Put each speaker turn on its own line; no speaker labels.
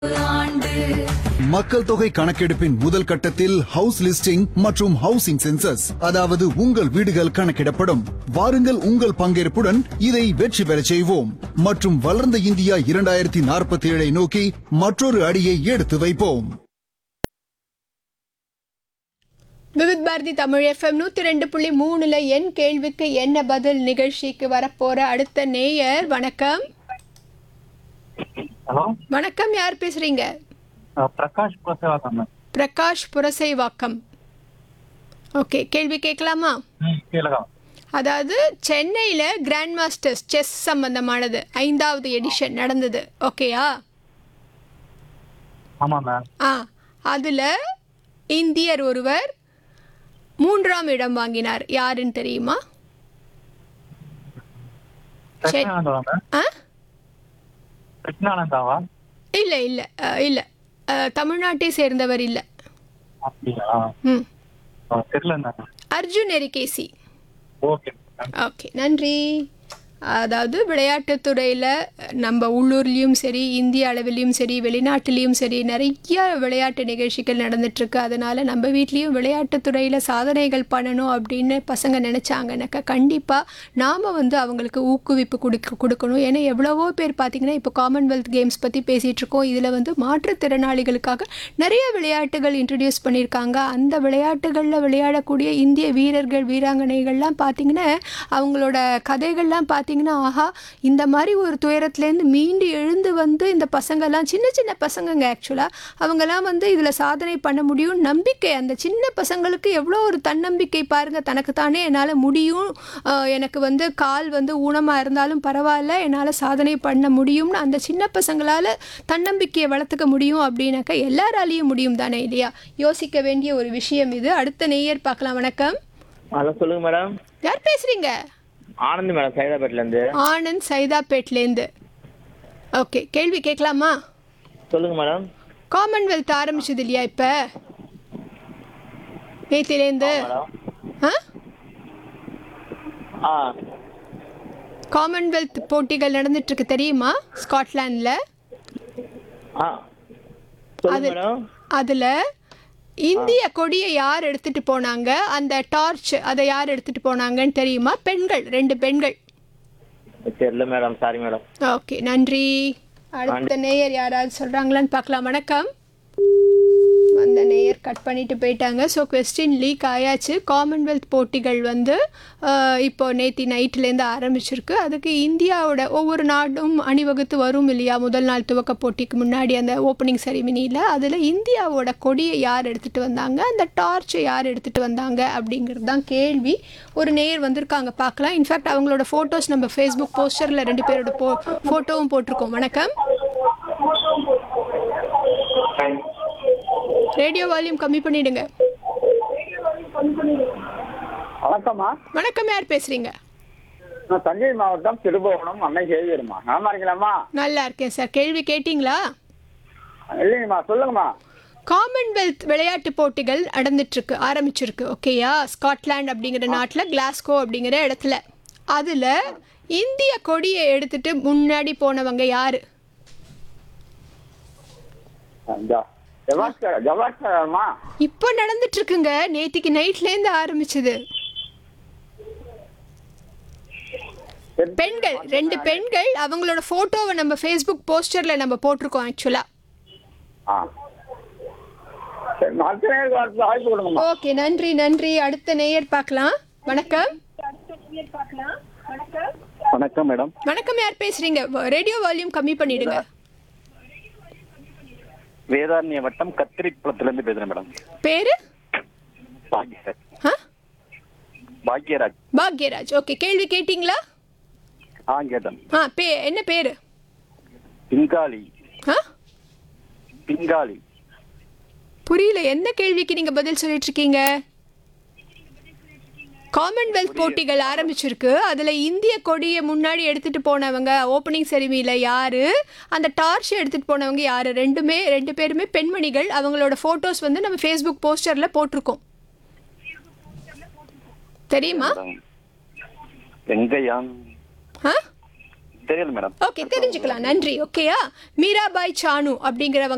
மக்கள் தொகை கணக்கெடுப்பின் முதல் கட்டத்தில் ஹவுஸ் லிஸ்டிங் மற்றும் ஹவுசிங் சென்சஸ் அதாவது உங்கள் வீடுகள் கணக்கிடப்படும் வாருங்கள் உங்கள் பங்கேற்புடன் இதை வெற்றி பெறச் செய்வோம் மற்றும் வளர்ந்த இந்தியா இரண்டாயிரத்தி நாற்பத்தி ஏழை நோக்கி மற்றொரு அடியை எடுத்து வைப்போம்
விவித் பாரதி தமிழ் எஃப்எம் நூத்தி ரெண்டு புள்ளி மூணுல என் கேள்விக்கு என்ன பதில் நிகழ்ச்சிக்கு வரப்போற அடுத்த நேயர் வணக்கம்
ஹலோ
வணக்கம் யார் பேசுறீங்க
அஹ் பிரகாஷ் பிரசவாக்கம் மேம்
பிரகாஷ் புரசைவாக்கம் ஓகே கேள்வி கேட்கலாமா
ம் கேளுங்க
அதாவது சென்னையில் கிராண்ட் மாஸ்டர்ஸ் செஸ் சம்பந்தமானது ஐந்தாவது எடிஷன் நடந்தது ஓகேயா
ஆமாம் மேம்
ஆ அதில் இந்தியர் ஒருவர் மூன்றாம் இடம் வாங்கினார் யாருன்னு தெரியுமா சரி.
பிரச்சனானந்தாவா மேம்
ஆ
பிரச்சனானந்தாவா
இல்லை இல்லை இல்லை தமிழ்நாட்டை சேர்ந்தவர் இல்லை
அப்படியா
ம்
அஹ் தெரியல ma'am
Arjun Erigaisi
okay ma'am
okay நன்றி அதாவது விளையாட்டுத் துறையில் நம்ம உள்ளூர்லேயும் சரி இந்திய அளவிலையும் சரி வெளிநாட்டிலையும் சரி நிறைய விளையாட்டு நிகழ்ச்சிகள் நடந்துட்டுருக்கு அதனால் நம்ம வீட்லேயும் விளையாட்டுத் துறையில் சாதனைகள் பண்ணணும் அப்படின்னு பசங்க நினச்சாங்கனாக்கா கண்டிப்பாக நாம் வந்து அவங்களுக்கு ஊக்குவிப்பு கொடுக்க கொடுக்கணும் ஏன்னா எவ்வளவோ பேர் பார்த்திங்கன்னா இப்போ காமன்வெல்த் கேம்ஸ் பற்றி பேசிகிட்டு இருக்கோம் இதில் வந்து மாற்றுத்திறனாளிகளுக்காக நிறைய விளையாட்டுகள் இன்ட்ரடியூஸ் பண்ணியிருக்காங்க அந்த விளையாட்டுகளில் விளையாடக்கூடிய இந்திய வீரர்கள் வீராங்கனைகள்லாம் பார்த்திங்கன்னா அவங்களோட கதைகள்லாம் பார்த்திங்கன்னா ஆஹா இந்த மாதிரி ஒரு துயரத்துலேருந்து மீண்டு எழுந்து வந்து இந்த பசங்கள்லாம் சின்ன சின்ன பசங்கங்க ஆக்சுவலாக அவங்கெல்லாம் வந்து இதில் சாதனை பண்ண முடியும் நம்பிக்கை அந்த சின்ன பசங்களுக்கு எவ்வளோ ஒரு தன்னம்பிக்கை பாருங்கள் தனக்கு தானே என்னால் முடியும் ஆஹ் எனக்கு வந்து கால் வந்து ஊனமாக இருந்தாலும் பரவாயில்ல என்னால் சாதனை பண்ண முடியும்னு அந்த சின்ன பசங்களால் தன்னம்பிக்கையை வளர்த்துக்க முடியும் அப்படின்னாக்கா எல்லாராலையும் முடியும் தானே இல்லையா யோசிக்க வேண்டிய ஒரு விஷயம் இது அடுத்த நேயர் பார்க்கலாம் வணக்கம்
ஹலோ சொல்லுங்க மேடம்
யார் பேசுறீங்க
ஆனந்த் மேடம் சைதாபேட்ல இருந்து
ஆனந்த் சைதாப்பேட்லேருந்து ஓகே கேள்வி கேட்கலாமா
சொல்லுங்க மேடம்
காமன்வெல்த் ஆரம்பிச்சது இல்லையா இப்போ நேத்திலேருந்து
மேடம்
ஆ
ஆ
காமன்வெல்த் போட்டிகள் நடந்துட்டு இருக்கு தெரியுமா ஸ்காட்லாண்டில்
ஆ சொல்லுங்க
அது
மேடம்
அதில் இந்திய கொடியை யார் எடுத்துட்டு போனாங்க அந்த டார்ச் அதை யார் எடுத்துட்டு போனாங்கன்னு தெரியுமா பெண்கள் ரெண்டு பெண்கள்
தெரியல மேடம் சாரி மேடம்
ஓகே நன்றி அடுத்த நேயர் யாராவது சொல்கிறாங்களான்னு பார்க்கலாம் வணக்கம் அந்த நேயர் கட் பண்ணிட்டு போயிட்டாங்க ஸோ கொஸ்டின் லீக் ஆயாச்சு காமன்வெல்த் போட்டிகள் வந்து அஹ், இப்போ நேத்தி நைட்லேருந்து ஆரம்பிச்சிருக்கு அதுக்கு இந்தியாவோட ஒவ்வொரு நாடும் அணிவகுத்து வரும் இல்லையா முதல் நாள் துவக்க போட்டிக்கு முன்னாடி அந்த ஓப்பனிங் செரிமனியில் அதில் இந்தியாவோட கொடியை யார் எடுத்துகிட்டு வந்தாங்க அந்த டார்ச்சை யார் எடுத்துகிட்டு வந்தாங்க அப்படிங்கிறது தான் கேள்வி ஒரு நேயர் வந்திருக்காங்க பார்க்கலாம் இன்ஃபேக்ட் அவங்களோட ஃபோட்டோஸ் நம்ம ஃபேஸ்புக் போஸ்டரில் ரெண்டு பேரோட போ ஃபோட்டோவும் போட்டிருக்கோம் வணக்கம் ரேடியோ வால்யூம் கம்மி பண்ணிடுங்க
வணக்கம்மா
வணக்கம் யார் பேசுறீங்க
நான் தஞ்சை மாவட்டம் திருபுவனம் அன்னை சேவியருமா நலமா இருக்கலாமா
நல்லா இருக்கேன் சார் கேள்வி கேட்டிங்களா
இல்லைங்கம்மா சொல்லுங்கம்மா
காமன்வெல்த் விளையாட்டு போட்டிகள் நடந்துட்டு இருக்கு ஆரம்பிச்சிருக்கு ஓகேயா ஸ்காட்லாண்ட் அப்படிங்கிற நாட்டில் கிளாஸ்கோ அப்படிங்கிற இடத்துல அதில் இந்திய கொடியை எடுத்துட்டு முன்னாடி போனவங்க யாரு
ஜ- ஜவாஸ்கர் ஜவாஸ்கர்மா
இப்போ நடந்துட்டு இருக்குங்க நேத்திக்கு நைட்லேருந்து ஆரம்பிச்சது பெண்கள் ரெண்டு பெண்கள் அவங்களோட ஃபோட்டோவை நம்ம ஃபேஸ்புக் போஸ்டரில் நம்ம போட்டிருக்கோம் ஆக்சுவலாக
ஆ சரி அடுத்த நேருக்கு அடுத்த வாய்ப்பு கொடுங்கம்மா
ஓகே நன்றி நன்றி அடுத்த நேயர் பார்க்கலாம் வணக்கம்
வணக்கம் மேடம்
வணக்கம் யார் பேசுறீங்க ரேடியோ வால்யூம் கம்மி பண்ணிடுங்க
வேதாரண்ய வட்டம் கத்திரிக்குளத்திலிருந்து பேசுறேன் மேடம்
பேரு
பாக்யராஜ்
ஆ?
பாக்யராஜ்
பாக்யராஜ் ஓகே கேள்வி கேட்டிங்களா
ஆ கேட்டேன்
ஆ பே என்ன பேரு
பிங்காலி
ஆ
பிங்காலி
புரியல என்ன கேள்விக்கு நீங்க பதில் சொல்லிட்டு இருக்கீங்க காமன்வெல்த் போட்டிகள் ஆரம்பிச்சிருக்கு அதுல இந்திய கொடியை முன்னாடி எடுத்துட்டு போனவங்க ஓப்பனிங் செரிமியில் யாரு அந்த டார்ச் எடுத்துட்டு போனவங்க யாரு ரெண்டுமே ரெண்டு பேருமே பெண்மணிகள் அவங்களோட போட்டோஸ் வந்து நம்ம ஃபேஸ்புக் போஸ்டர்ல போட்டிருக்கோம் தெரியுமா
வெங்கையான்
ஆ
தெரியல மேடம்
ஓகே தெரிஞ்சுக்கலாம் நன்றி ஓகேயா மீராபாய் சானு அப்படிங்கிறவங்க